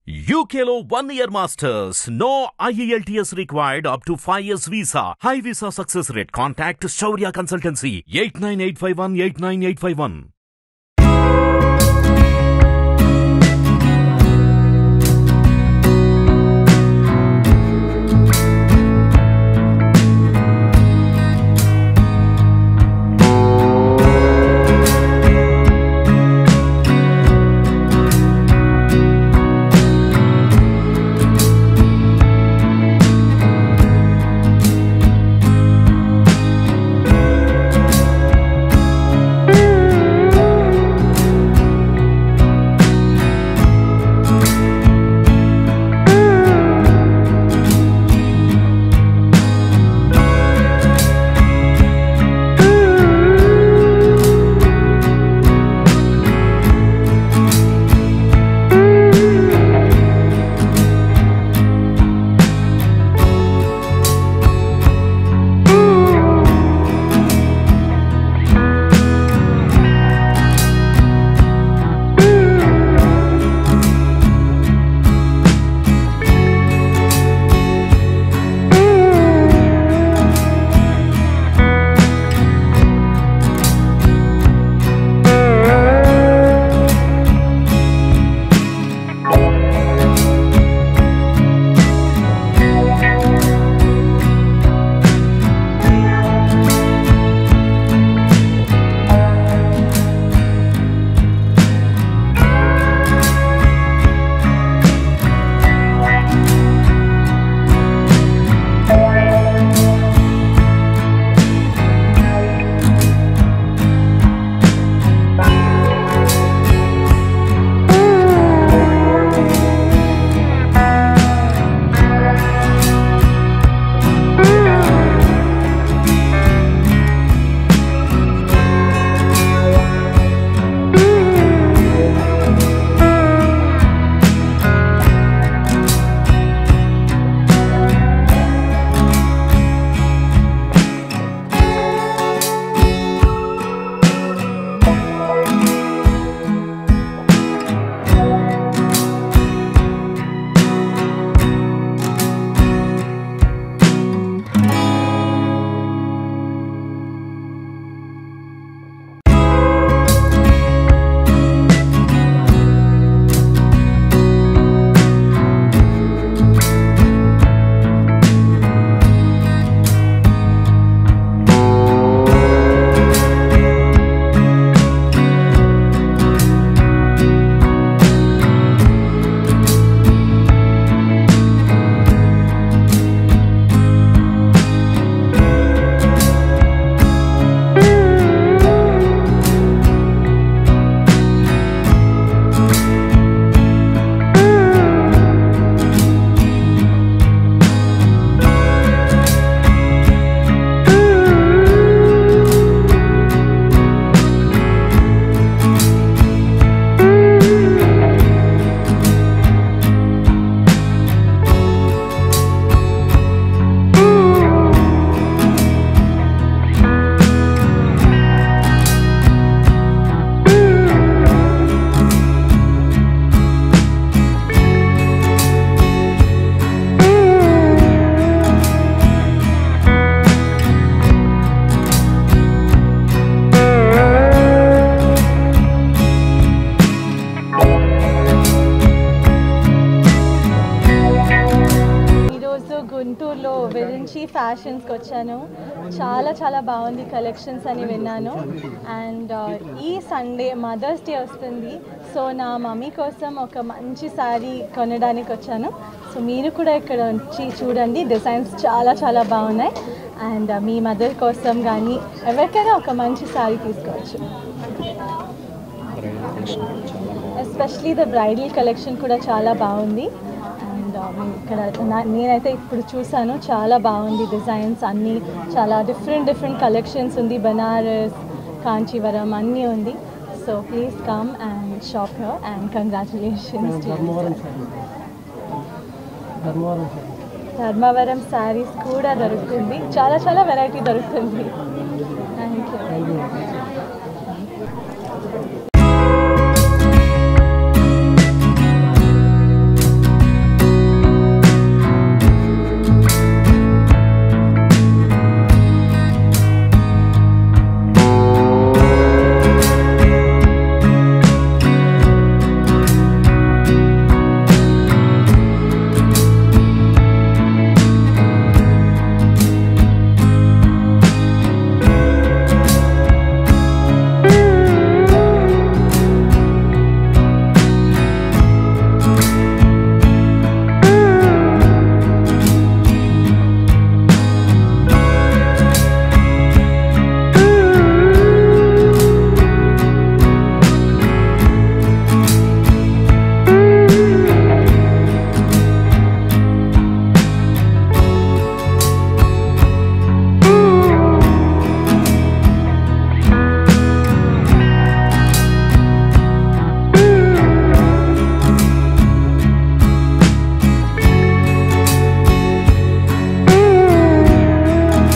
UKLO one year masters. No IELTS required up to 5 years visa. High visa success rate. Contact Shaurya Consultancy 89851 89851. ఈరోజు గుంటూరులో విరించి ఫ్యాషన్స్కి వచ్చాను చాలా చాలా బాగుంది కలెక్షన్స్ అని విన్నాను అండ్ ఈ సండే మదర్స్ డే వస్తుంది సో నా మమ్మీ కోసం ఒక మంచి శారీ కొనడానికి వచ్చాను సో మీరు కూడా ఇక్కడ వచ్చి చూడండి డిజైన్స్ చాలా చాలా బాగున్నాయి అండ్ మీ మదర్ కోసం కానీ ఎవరికైనా ఒక మంచి శారీ తీసుకోవచ్చు ఎస్పెషలీ ద బ్రైడల్ కలెక్షన్ కూడా చాలా బాగుంది అండ్ ఇక్కడ నా- నేనైతే ఇప్పుడు చూసాను చాలా బాగుంది డిజైన్స్ అన్నీ చాలా డిఫరెంట్ డిఫరెంట్ కలెక్షన్స్ ఉంది బనారస్ కాంచీవరం అన్నీ ఉంది so please come and shop here and congratulations Dharmavaram sir Dharmavaram sir Dharmavaram saris కూడా దొరుకుతుంది చాలా చాలా వెరైటీ దొరుకుతుంది థ్యాంక్ యూ థ్యాంక్ యూ